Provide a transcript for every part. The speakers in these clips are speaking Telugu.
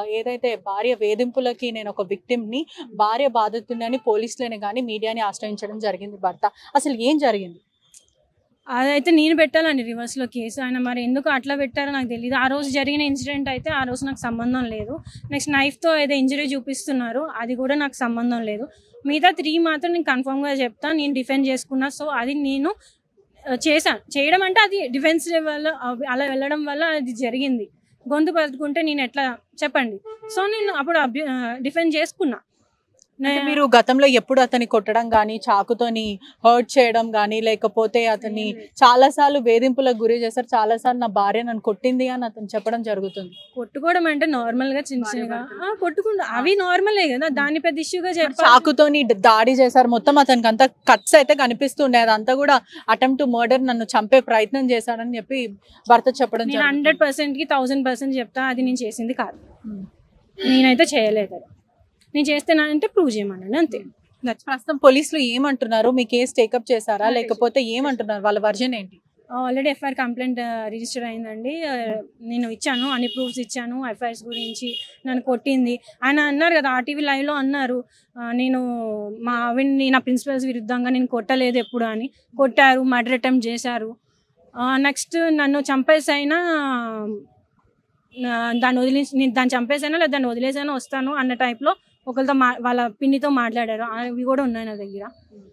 ఏదైతే భార్య వేధింపులకి నేను ఒక విక్టిమ్ని భార్య బాధితుందని పోలీసులని కానీ మీడియాని ఆశ్రయించడం జరిగింది భర్త అసలు ఏం జరిగింది అదైతే నేను పెట్టాలండి రివర్స్లో కేసు ఆయన మరి ఎందుకు అట్లా పెట్టారో నాకు తెలియదు ఆ రోజు జరిగిన ఇన్సిడెంట్ అయితే ఆ రోజు నాకు సంబంధం లేదు నెక్స్ట్ నైఫ్తో ఏదో ఇంజరీ చూపిస్తున్నారు అది కూడా నాకు సంబంధం లేదు మిగతా త్రీ మాత్రం నేను కన్ఫర్మ్గా చెప్తా నేను డిఫెండ్ చేసుకున్నా సో అది నేను ఆ, చేశాను చేయడం అంటే అది డిఫెన్స్ వల్ల అవి అలా వెళ్ళడం వల్ల అది జరిగింది గొంతు పట్టుకుంటే నేను ఎట్లా చెప్పండి సో నేను అప్పుడు డిఫెండ్ చేసుకున్నా అంటే నే- మీరు గతంలో ఎప్పుడు అతన్ని కొట్టడం కానీ చాకుతోని హర్ట్ చేయడం కానీ లేకపోతే అతన్ని చాలా సార్లు వేధింపులకు గురి చేశారు చాలా సార్లు నా భార్య నన్ను కొట్టింది అని అతను చెప్పడం జరుగుతుంది కొట్టుకోవడం అంటే నార్మల్ గా చిన్న చిన్నగా ఆ, కొట్టుకుంటా అవి నార్మలే కదా దాని పెద్ద ఇష్యూగా చెప్పాలి చాకుతోని ద- దాడి చేశారు మొత్తం అతనికి అంతా కట్స్ అయితే కనిపిస్తుండే అదంతా కూడా అటెంప్ట్ టు మర్డర్ నన్ను చంపే ప్రయత్నం చేశాడని చెప్పి భర్త చెప్పడం నేను జరుగుతుంది. హండ్రెడ్ పర్సెంట్ కి థౌసండ్ పర్సెంట్ చెప్తా అది నేను చేసింది కాదు ఉమ్. నేనైతే చేయలేదు అది నేను చేస్తేనంటే ప్రూవ్ చేయమన్నాను అంతే ప్రస్తుతం పోలీసులు ఏమంటున్నారు మీ కేసు టేకప్ చేశారా లేకపోతే ఏమంటున్నారు వాళ్ళ వర్జన్ ఏంటి ఆల్రెడీ ఎఫ్ఐఆర్ కంప్లైంట్ రిజిస్టర్ అయిందండి ఆ, నేను ఇచ్చాను అన్ని ప్రూఫ్స్ ఇచ్చాను ఎఫ్ఐఆర్స్ గురించి నన్ను కొట్టింది ఆయన అన్నారు కదా ఆర్టీవీ లైవ్లో అన్నారు ఆ, నేను మా ఆవిడ్ని నా ప్రిన్సిపల్స్ విరుద్ధంగా నేను కొట్టలేదు ఎప్పుడు అని కొట్టారు మర్డర్ అటెంప్ట్ చేశారు నెక్స్ట్ నన్ను చంపేసైనా ఆ, దాన్ని వదిలేసి నేను దాన్ని చంపేసైనా లేదా దాన్ని వదిలేసైనా వస్తాను అన్న టైప్లో ఒకరితో మా వాళ్ళ పిన్నితో మాట్లాడారు అవి కూడా ఉన్నాయి నా దగ్గర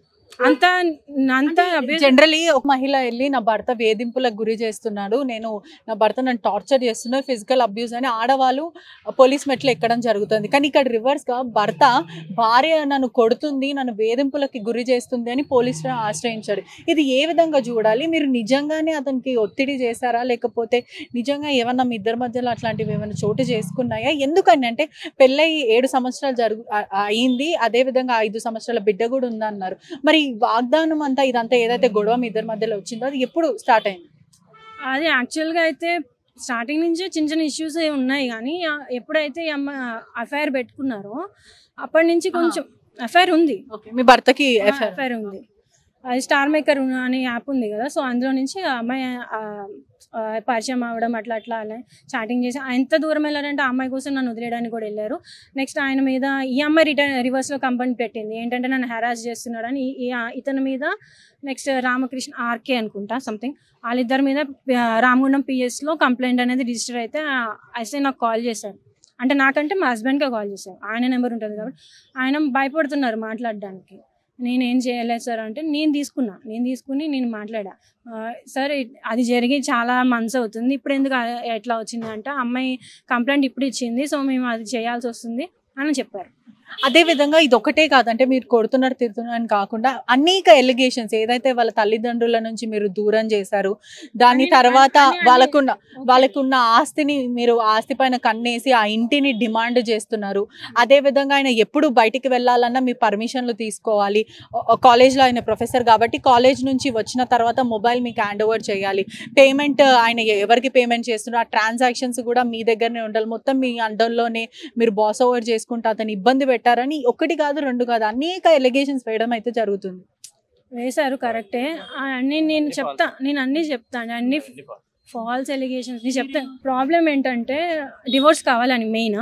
అంత అంత abuse- జనరలీ ఒక మహిళ వెళ్ళి నా భర్త వేధింపులకు గురి చేస్తున్నాడు నేను నా భర్త నన్ను టార్చర్ చేస్తున్నాడు ఫిజికల్ అబ్యూస్ అని ఆడవాళ్ళు పోలీస్ మెట్లు ఎక్కడం జరుగుతుంది కానీ ఇక్కడ రివర్స్ గా భర్త భార్య నన్ను కొడుతుంది నన్ను వేధింపులకి గురి చేస్తుంది అని పోలీసులను ఆశ్రయించాడు ఇది ఏ విధంగా చూడాలి మీరు నిజంగానే అతనికి ఒత్తిడి చేశారా లేకపోతే నిజంగా ఏమన్నా మీ ఇద్దరి మధ్యలో అట్లాంటివి ఏమైనా చోటు చేసుకున్నాయా ఎందుకని అంటే పెళ్ళై ఏడు సంవత్సరాలు జరుగు ఆ- అయింది అదే విధంగా ఐదు సంవత్సరాల బిడ్డ కూడా ఉందన్నారు మరి ఈ వాగ్దానం అంతా ఇదంతా ఏదైతే గొడవ మీ ఇద్దరి మధ్యలో వచ్చిందో అది ఎప్పుడు స్టార్ట్ అయింది అది యాక్చువల్గా అయితే స్టార్టింగ్ నుంచే చిన్న చిన్న ఇష్యూస్ ఉన్నాయి కానీ ఆ, ఎప్పుడైతే ఈ అమ్మ అఫైర్ పెట్టుకున్నారో అప్పటి నుంచి కొంచెం అఫైర్ ఉంది ఓకే మీ భర్తకి affair. అఫైర్ ఉంది అది స్టార్ మేకర్ అనే యాప్ ఉంది కదా సో అందులో నుంచి ఆ అమ్మాయి ఆ, ఆ, పరిచయం అవ్వడం అట్లా అట్లా అలా చాటింగ్ చేసి ఎంత దూరం వెళ్ళారంటే ఆ అమ్మాయి కోసం నన్ను వదిలేయడానికి కూడా వెళ్ళారు నెక్స్ట్ ఆయన మీద ఈ అమ్మాయి రిటర్న్ రివర్స్లో కంప్లైంట్ పెట్టింది ఏంటంటే నన్ను హెరాస్ చేస్తున్నాడని ఈ- ఈ- ఇతని మీద నెక్స్ట్ రామకృష్ణ ఆర్కే అనుకుంటా సంథింగ్ వాళ్ళిద్దరి మీద ఆ, రామగుండం పిఎస్లో కంప్లైంట్ అనేది రిజిస్టర్ అయితే అయితే నాకు కాల్ చేశారు అంటే నాకంటే మా హస్బెండ్కే కాల్ చేశారు ఆయన నెంబర్ ఉంటుంది కాబట్టి ఆయన భయపడుతున్నారు మాట్లాడడానికి నేను ఏం చేయలేదు సార్ అంటే నేను తీసుకున్నా నేను తీసుకుని నేను మాట్లాడా ఆ, సార్ ఇ- అది జరిగి చాలా మంత్స్ అవుతుంది ఇప్పుడు ఎందుకు ఆ- ఎట్లా వచ్చింది అంటే అమ్మాయి కంప్లైంట్ ఇప్పుడు ఇచ్చింది సో మేము అది చేయాల్సి వస్తుంది అని చెప్పారు అదే విధంగా ఇది ఒకటే కాదంటే మీరు కొడుతున్నారు తిడుతున్నారు అని కాకుండా అనేక ఎలిగేషన్స్ ఏదైతే వాళ్ళ తల్లిదండ్రుల నుంచి మీరు దూరం చేశారు దాని అన్ని- తర్వాత అన్ని- అన్ని- వాళ్ళకున్న Okay. వాళ్ళకున్న ఆస్తిని మీరు ఆస్తి పైన కన్నేసి ఆ ఇంటిని డిమాండ్ చేస్తున్నారు అదే విధంగా ఆయన ఎప్పుడు బయటికి వెళ్ళాలన్నా మీ పర్మిషన్లు తీసుకోవాలి కాలేజ్లో ఆయన ప్రొఫెసర్ కాబట్టి కాలేజ్ నుంచి వచ్చిన తర్వాత మొబైల్ మీకు హ్యాండ్ ఓవర్ చేయాలి పేమెంట్ ఆయన ఎవరికి పేమెంట్ చేస్తున్నారు ఆ ట్రాన్సాక్షన్స్ కూడా మీ దగ్గరనే ఉండాలి మొత్తం మీ అండర్లోనే మీరు బాస్ ఓవర్ చేసుకుంటూ అతను ఇబ్బంది పెట్టారని ఒకటి కాదు రెండు కాదు అనేక ఎలిగేషన్స్ వేయడం అయితే జరుగుతుంది వేశారు కరెక్టే ఆ అన్ని నేను చెప్తా నేను అన్ని చెప్తాను అన్ని ఫాల్స్ ఎలిగేషన్స్ నేను చెప్తాను ప్రాబ్లం ఏంటంటే డివోర్స్ కావాలని మెయిన్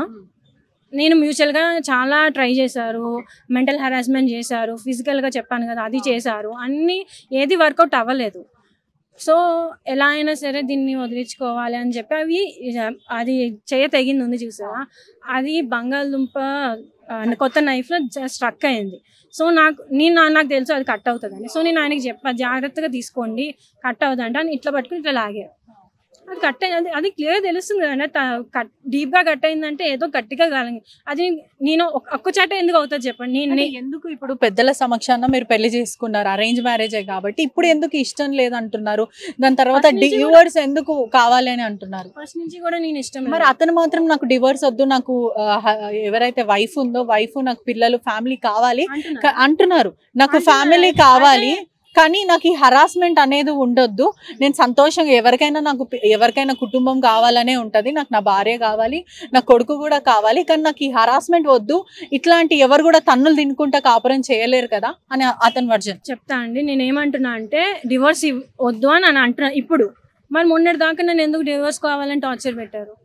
నేను మ్యూచువల్గా చాలా ట్రై చేశారు మెంటల్ హెరాస్మెంట్ చేశారు ఫిజికల్గా చెప్పాను కదా అది చేశారు అన్నీ ఏది వర్కౌట్ అవ్వలేదు సో ఎలా అయినా సరే దీన్ని వదిలించుకోవాలి అని చెప్పి అవి అది చేయ తెగింది ఉంది చూసారా అది బంగాళదుంప ఆ, కొత్త నైఫ్లో స్ట్రక్ అయింది సో నాకు నేను నా- నాకు తెలుసు అది కట్ అవుతుందని సో నేను ఆయనకి చెప్పా జాగ్రత్తగా తీసుకోండి కట్ అవుతుంది అంటే అని ఇట్లా పట్టుకుని ఇట్లా లాగారు అది కట్ అయింది అది క్లియర్ తెలుస్తుంది కదండి కట్ డీప్గా కట్ అయిందంటే ఏదో గట్టిగా కాలంగి అది నేను ఒక్క- ఒక్క చాట ఎందుకు అవుతుంది చెప్పండి నేను అంటే ఎందుకు ఇప్పుడు పెద్దల సమక్షాన మీరు పెళ్లి చేసుకున్నారు అరేంజ్ మ్యారేజే కాబట్టి ఇప్పుడు ఎందుకు ఇష్టం లేదంటున్నారు దాని తర్వాత First నుంచి కూడా- డివోర్స్ ఎందుకు కావాలి అని అంటున్నారు ఫస్ట్ నుంచి కూడా నేను ఇష్టం మరి అతను మాత్రం నాకు డివోర్స్ వద్దు నాకు ఆ, హ- ఎవరైతే వైఫ్ ఉందో వైఫ్ నాకు పిల్లలు ఫ్యామిలీ కావాలి అంటున్నా. క- అంటున్నారు నాకు అంటున్నారు. ఫ్యామిలీ కావాలి కానీ నాకు ఈ హరాస్మెంట్ అనేది ఉండొద్దు నేను సంతోషంగా ఎవరికైనా నాకు పి- ఎవరికైనా కుటుంబం కావాలనే ఉంటది నాకు నా భార్య కావాలి నా కొడుకు కూడా కావాలి కానీ నాకు ఈ హరాస్మెంట్ వద్దు ఇట్లాంటి ఎవరు కూడా తన్నులు తినుకుంటా కాపురం చేయలేరు కదా అని అతని వర్జన్ చెప్తా అండి నేను ఏమంటున్నా అంటే డివోర్స్ వద్దు అని అని అంటున్నా ఇప్పుడు మరి మొన్నటి దాకా నన్ను ఎందుకు డివోర్స్ కావాలని టార్చర్ పెట్టారు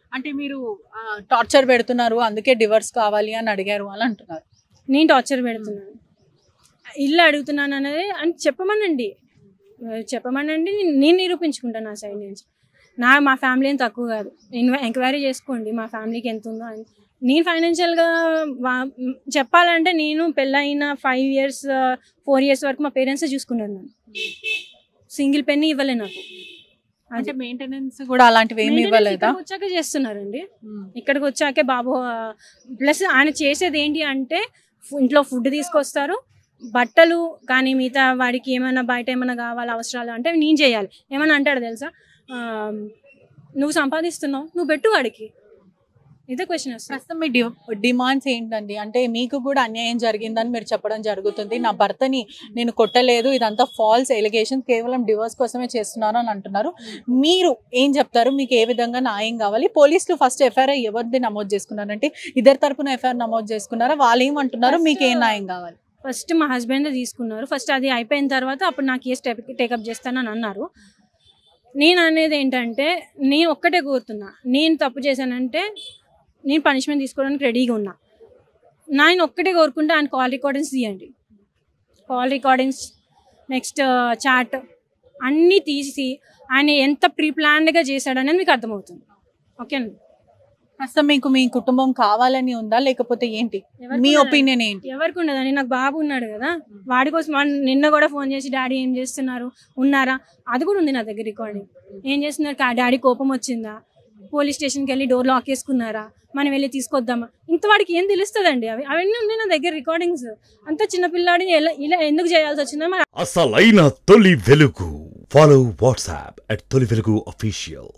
అంటే మీరు టార్చర్ పెడుతున్నారు అందుకే డివర్స్ కావాలి అని అడిగారు అని అంటున్నారు నేను టార్చర్ పెడుతున్నాను ఇల్లు అడుగుతున్నాను అనేది అని చెప్పమనండి చెప్పమనండి నేను- నేను నిరూపించుకుంటాను నా సైడ్ నుంచి నా మా ఫ్యామిలీ ఏం తక్కువ కాదు ఇన్వై ఎంక్వైరీ చేసుకోండి మా ఫ్యామిలీకి ఎంత ఉందో అని నేను ఫైనాన్షియల్గా చెప్పాలంటే నేను పెళ్ళైన ఫైవ్ ఇయర్స్ ఫోర్ ఇయర్స్ వరకు మా పేరెంట్స్ చూసుకున్నారు నన్ను సింగిల్ పెన్ని ఇవ్వలే నాకు అంటే మెయింటెనెన్స్ కూడా అలాంటివి ఏమి Maintenance ఇవ్వలేదా ఇక్కడికి వచ్చాక చేస్తున్నారండి ఇక్కడికి వచ్చాకే బాబు ప్లస్ ఆయన చేసేది ఏంటి అంటే ఫు- ఇంట్లో ఫుడ్ తీసుకొస్తారు బట్టలు కానీ మిగతా వాడికి ఏమైనా బయట ఏమైనా కావాలి అవసరాలు అంటే నేను చేయాలి ఏమైనా అంటాడు తెలుసా ఆ, నువ్వు సంపాదిస్తున్నావు నువ్వు పెట్టు వాడికి ఇదే క్వశ్చన్ వస్తుంది ప్రస్తుతం మీ డిమాండ్స్ ఏంటండి అంటే మీకు కూడా అన్యాయం జరిగిందని మీరు చెప్పడం జరుగుతుంది నా భర్తని నేను కొట్టలేదు ఇదంతా ఫాల్స్ ఎలిగేషన్ కేవలం డివోర్స్ కోసమే చేస్తున్నాను అని అంటున్నారు మీరు ఏం చెప్తారు మీకు ఏ విధంగా న్యాయం కావాలి పోలీసులు ఫస్ట్ ఎఫ్ఐఆర్ ఎవరిది నమోదు చేసుకున్నారంటే ఇద్దరు తరపున ఎఫ్ఐఆర్ నమోదు చేసుకున్నారా వాళ్ళు ఏమంటున్నారు మీకు ఏ న్యాయం కావాలి ఫస్ట్ మా హస్బెండ్ తీసుకున్నారు ఫస్ట్ అది అయిపోయిన తర్వాత అప్పుడు నా కేసు టేకప్ చేస్తానని అన్నారు నేను అనేది ఏంటంటే నేను ఒక్కటే కోరుతున్నా నేను తప్పు చేశానంటే నేను పనిష్మెంట్ తీసుకోవడానికి రెడీగా ఉన్నా నేను ఒక్కటే కోరుకుంటే ఆయన కాల్ రికార్డింగ్స్ తీయండి కాల్ రికార్డింగ్స్ నెక్స్ట్ చాట్ అన్నీ తీసి ఆయన ఎంత ప్రీ ప్లాన్డ్గా చేశాడనేది మీకు అర్థమవుతుంది ఓకేనా ప్రస్తుతం మీకు మీ కుటుంబం కావాలని ఉందా లేకపోతే ఏంటి ఎవరికి మీ ఉన్నదండి? ఒపీనియన్ ఏంటి ఎవరికి ఉండదని నాకు బాబు ఉన్నాడు కదా వాడి కోసం వాడు నిన్న కూడా ఫోన్ చేసి డాడీ ఏం చేస్తున్నారు ఉన్నారా అది కూడా ఉంది నా దగ్గర రికార్డింగ్ ఏం చేస్తున్నారు కా- డాడీ కోపం వచ్చిందా పోలీస్ స్టేషన్కి వెళ్ళి డోర్ లాక్ వేసుకున్నారా మనం వెళ్ళి తీసుకొద్దామా ఇంత వాడికి ఏం తెలుస్తుందండి అవి అవన్నీ ఉన్నాయి నా దగ్గర రికార్డింగ్స్ అంత చిన్నపిల్లాడిని ఎలా ఇలా ఎందుకు చేయాల్సి వచ్చిందో మరి అసలైన తొలి వెలుగు ఫాలో వాట్సాప్ అట్ తొలి వెలుగు అఫీషియల్